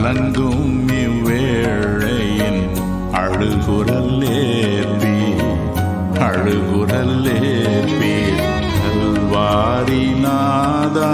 கலங்கும் இவ்வேளையின் அழுகுரல்லேற்பி அழுகுரல்லேற்பி கல்வாரி நாதா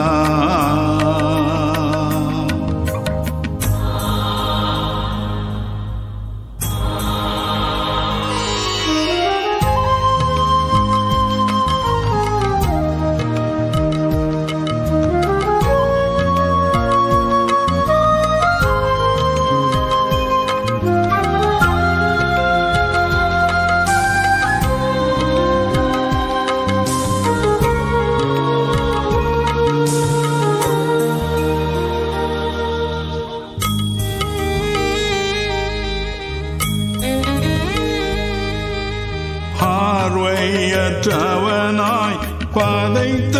பார்வையற்றவனாய் பதைத்த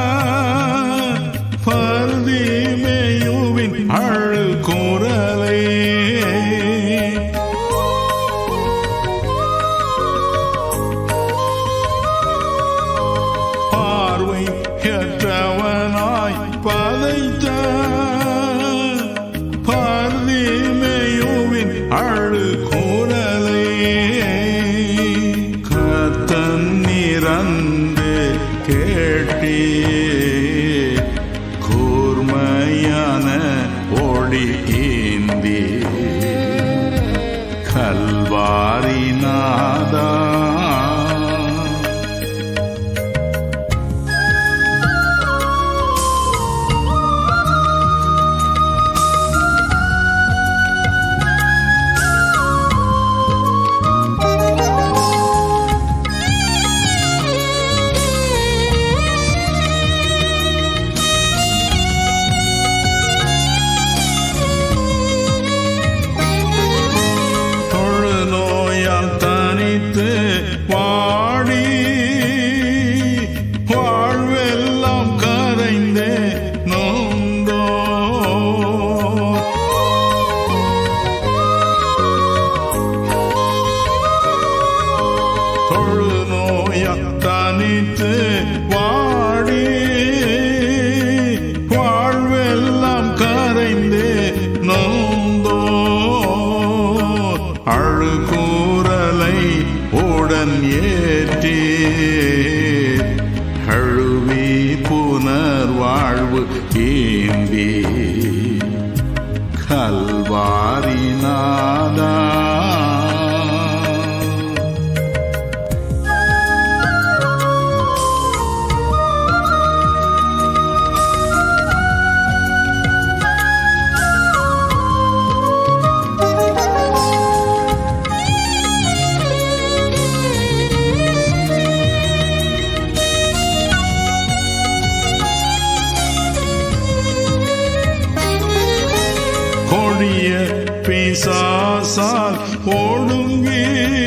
பர்தீமேயுவின் அழுகுரலை பார்வையற்றவனாய் பதைத்த பர்தீமேயுவின் அழுகுரலை கத்தன் நிறந்து கேட்டே கூர்மையான ஒளி ஏந்தி கல்வாரி நாதா தொழுநோயால் தனித்து வாடி வாழ்வெல்லாம் கரைந்தே நொந்தோ தொழுநோயால் தனித்து வாடி வாழ்வெல்லாம் கரைந்தே நொந்தோ அழுகூறலை உடன் ஏற்றி அழுவி புனர் வாழ்வு ஏந்தி கல்வாரி நாதா கொடிய பிசாசால் ஒடுங்கி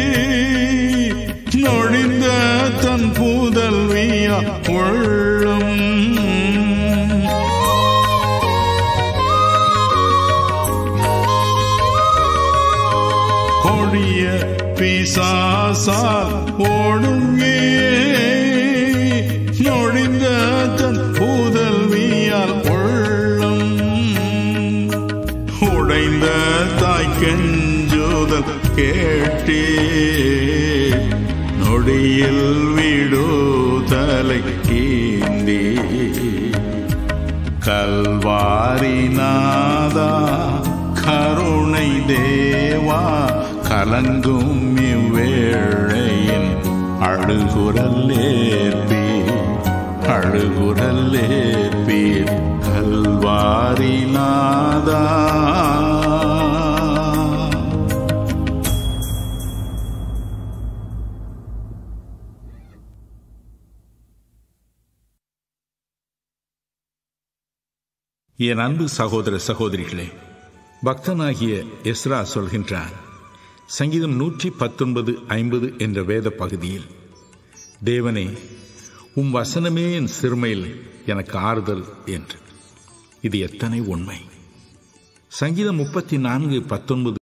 நொழிந்த தன் புதல்வியா உள்ளம் கொடிய பிசாசால் ஒடுங்கி நொழிந்த தன் புதல்வியால் உள்ளம் உடைந்த தாய் கெஞ்சுதல் கேட்டே நொடியில் விடுதலை கீந்தி கல்வாரி நாதா கருணை தேவா கலங்கும் இவ்வேளையின் அழுகுரல்லேற்பி அழுகுரல்லேற்பி கல்வாரி நாதா என் அன்பு சகோதர சகோதரிகளே பக்தனாகிய எஸ்ரா சொல்கின்றான் சங்கீதம் நூற்றி பத்தொன்பது ஐம்பது என்ற வேத பகுதியில் தேவனே உம் வசனமே என் சிறுமையில் எனக்கு ஆறுதல் என்று இது எத்தனை உண்மை சங்கீதம் முப்பத்தி நான்கு பத்தொன்பது